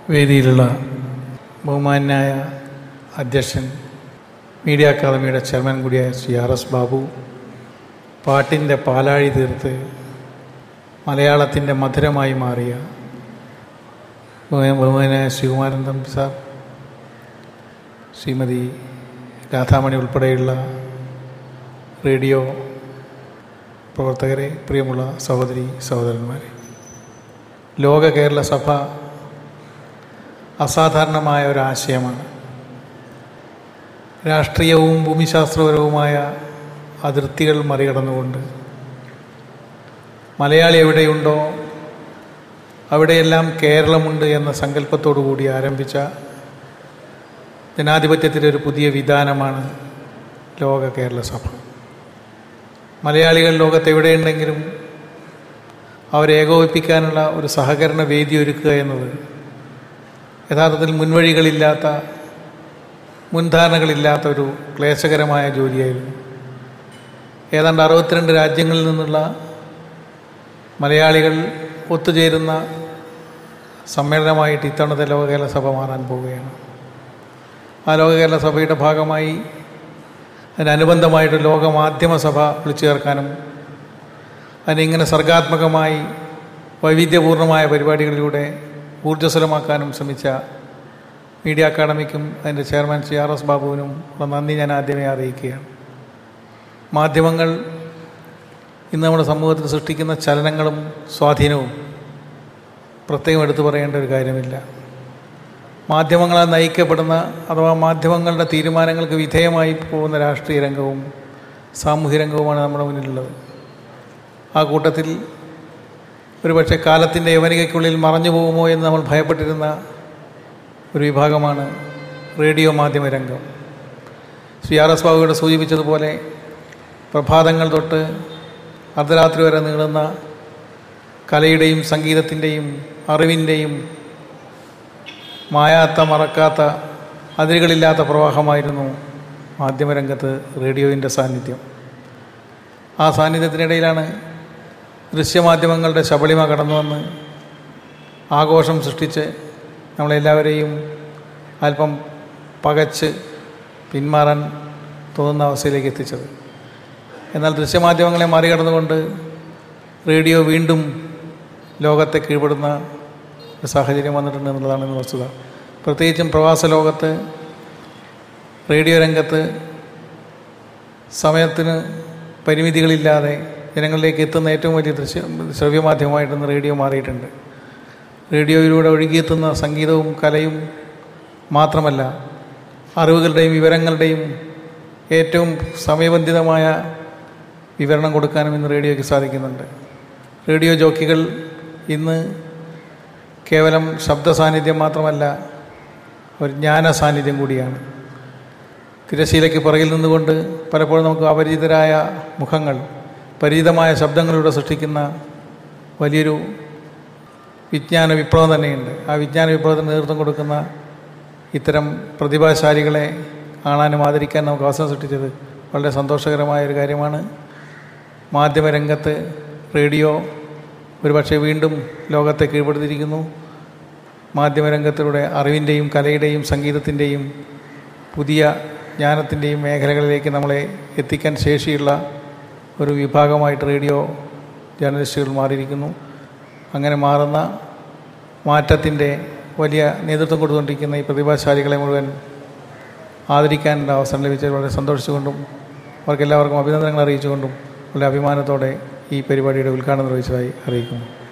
വേദിയിലുള്ള ബഹുമാന്യായ അധ്യക്ഷൻ മീഡിയ അക്കാദമിയുടെ ചെയർമാൻ കൂടിയായ ശ്രീ ആർ എസ് ബാബു പാട്ടിൻ്റെ പാലാഴി തീർത്ത് മലയാളത്തിൻ്റെ മധുരമായി മാറിയ ബഹു- ബഹുമാനായ ശ്രീകുമാരൻ തമ്പി സാർ ശ്രീമതി രാധാമണി ഉൾപ്പെടെയുള്ള റേഡിയോ പ്രവർത്തകരെ പ്രിയമുള്ള സഹോദരി സഹോദരന്മാരെ ലോക കേരള സഭ അസാധാരണമായ ഒരാശയമാണ് രാഷ്ട്രീയവും ഭൂമിശാസ്ത്രപരവുമായ അതിർത്തികൾ മറികടന്നുകൊണ്ട് മലയാളി എവിടെയുണ്ടോ അവിടെയെല്ലാം കേരളമുണ്ട് എന്ന സങ്കല്പത്തോടു കൂടി ആരംഭിച്ച ജനാധിപത്യത്തിൻ്റെ ഒരു പുതിയ വിധാനമാണ് ലോക കേരള സഭ മലയാളികൾ ലോകത്ത് എവിടെയുണ്ടെങ്കിലും അവരെ ഏകോപിപ്പിക്കാനുള്ള ഒരു സഹകരണ വേദി ഒരുക്കുക എന്നത് യഥാർത്ഥത്തിൽ മുൻവഴികളില്ലാത്ത മുൻധാരണകളില്ലാത്ത ഒരു ക്ലേശകരമായ ജോലിയായിരുന്നു ഏതാണ്ട് അറുപത്തിരണ്ട് രാജ്യങ്ങളിൽ നിന്നുള്ള മലയാളികൾ ഒത്തുചേരുന്ന സമ്മേളനമായിട്ട് ഇത്തവണത്തെ ലോക കേരള സഭ മാറാൻ പോവുകയാണ് ആ ലോക കേരള സഭയുടെ ഭാഗമായി അതിനനുബന്ധമായിട്ട് ലോക മാധ്യമ സഭ വിളിച്ചു ചേർക്കാനും അതിനിങ്ങനെ സർഗാത്മകമായി വൈവിധ്യപൂർണമായ പരിപാടികളിലൂടെ ഊർജ്ജസ്വലമാക്കാനും ശ്രമിച്ച മീഡിയ അക്കാദമിക്കും അതിൻ്റെ ചെയർമാൻ ശ്രീ ആർ എസ് ബാബുവിനും ഉള്ള നന്ദി ഞാൻ ആദ്യമേ അറിയിക്കുകയാണ് മാധ്യമങ്ങൾ ഇന്ന് നമ്മുടെ സമൂഹത്തിൽ സൃഷ്ടിക്കുന്ന ചലനങ്ങളും സ്വാധീനവും പ്രത്യേകം എടുത്തു പറയേണ്ട ഒരു കാര്യമില്ല മാധ്യമങ്ങളാൽ നയിക്കപ്പെടുന്ന അഥവാ മാധ്യമങ്ങളുടെ തീരുമാനങ്ങൾക്ക് വിധേയമായി പോകുന്ന രാഷ്ട്രീയ രംഗവും സാമൂഹ്യ രംഗവുമാണ് നമ്മുടെ മുന്നിലുള്ളത് ആ കൂട്ടത്തിൽ ഒരുപക്ഷെ കാലത്തിൻ്റെ യവനികയ്ക്കുള്ളിൽ മറഞ്ഞു പോകുമോ എന്ന് നമ്മൾ ഭയപ്പെട്ടിരുന്ന ഒരു വിഭാഗമാണ് റേഡിയോ മാധ്യമ രംഗം ശ്രീ ആർ എസ് ബാബുവിടെ സൂചിപ്പിച്ചതുപോലെ പ്രഭാതങ്ങൾ തൊട്ട് അർദ്ധരാത്രി വരെ നീളുന്ന കലയുടെയും സംഗീതത്തിൻ്റെയും അറിവിൻ്റെയും മായാത്ത മറക്കാത്ത അതിരുകളില്ലാത്ത പ്രവാഹമായിരുന്നു മാധ്യമരംഗത്ത് റേഡിയോയിൻ്റെ സാന്നിധ്യം ആ സാന്നിധ്യത്തിനിടയിലാണ് ദൃശ്യമാധ്യമങ്ങളുടെ ശബളിമ കടന്നു വന്ന് ആഘോഷം സൃഷ്ടിച്ച് നമ്മളെല്ലാവരെയും അല്പം പകച്ച് പിന്മാറാൻ തോന്നുന്ന അവസ്ഥയിലേക്ക് എത്തിച്ചത് എന്നാൽ ദൃശ്യമാധ്യമങ്ങളെ മറികടന്നുകൊണ്ട് റേഡിയോ വീണ്ടും ലോകത്തെ കീഴ്പ്പെടുന്ന ഒരു സാഹചര്യം വന്നിട്ടുണ്ട് എന്നുള്ളതാണ് ഇന്ന് വസ്തുത പ്രത്യേകിച്ചും പ്രവാസ ലോകത്ത് റേഡിയോ രംഗത്ത് സമയത്തിന് പരിമിതികളില്ലാതെ ജനങ്ങളിലേക്ക് എത്തുന്ന ഏറ്റവും വലിയ ദൃശ്യ ശ്രവ്യമാധ്യമമായിട്ട് ഇന്ന് റേഡിയോ മാറിയിട്ടുണ്ട് റേഡിയോയിലൂടെ ഒഴുകിയെത്തുന്ന സംഗീതവും കലയും മാത്രമല്ല അറിവുകളുടെയും വിവരങ്ങളുടെയും ഏറ്റവും സമയബന്ധിതമായ വിവരണം കൊടുക്കാനും ഇന്ന് റേഡിയോയ്ക്ക് സാധിക്കുന്നുണ്ട് റേഡിയോ ജോക്കികൾ ഇന്ന് കേവലം ശബ്ദ സാന്നിധ്യം മാത്രമല്ല ഒരു ജ്ഞാന സാന്നിധ്യം കൂടിയാണ് തിരശീലയ്ക്ക് പുറകിൽ നിന്നുകൊണ്ട് പലപ്പോഴും നമുക്ക് അപരിചിതരായ മുഖങ്ങൾ പരിചിതമായ ശബ്ദങ്ങളിലൂടെ സൃഷ്ടിക്കുന്ന വലിയൊരു വിജ്ഞാന വിപ്ലവം തന്നെയുണ്ട് ആ വിജ്ഞാന വിപ്ലവത്തിന് നേതൃത്വം കൊടുക്കുന്ന ഇത്തരം പ്രതിഭാശാലികളെ കാണാനും ആദരിക്കാൻ നമുക്ക് അവസരം സൃഷ്ടിച്ചത് വളരെ സന്തോഷകരമായ ഒരു കാര്യമാണ് മാധ്യമരംഗത്ത് റേഡിയോ ഒരുപക്ഷെ വീണ്ടും ലോകത്തെ കീഴ്പ്പെടുത്തിയിരിക്കുന്നു മാധ്യമരംഗത്തിലൂടെ അറിവിൻ്റെയും കലയുടെയും സംഗീതത്തിൻ്റെയും പുതിയ ജ്ഞാനത്തിൻ്റെയും മേഖലകളിലേക്ക് നമ്മളെ എത്തിക്കാൻ ശേഷിയുള്ള ഒരു വിഭാഗമായിട്ട് റേഡിയോ ജേർണലിസ്റ്റുകൾ മാറിയിരിക്കുന്നു അങ്ങനെ മാറുന്ന മാറ്റത്തിൻ്റെ വലിയ നേതൃത്വം കൊടുത്തുകൊണ്ടിരിക്കുന്ന ഈ പ്രതിഭാശാലികളെ മുഴുവൻ ആദരിക്കാനുള്ള അവസരം ലഭിച്ചത് വളരെ സന്തോഷിച്ചുകൊണ്ടും അവർക്കെല്ലാവർക്കും അഭിനന്ദനങ്ങൾ അറിയിച്ചുകൊണ്ടും വളരെ അഭിമാനത്തോടെ ഈ പരിപാടിയുടെ ഉദ്ഘാടനം നിർവഹിച്ചതായി അറിയിക്കുന്നു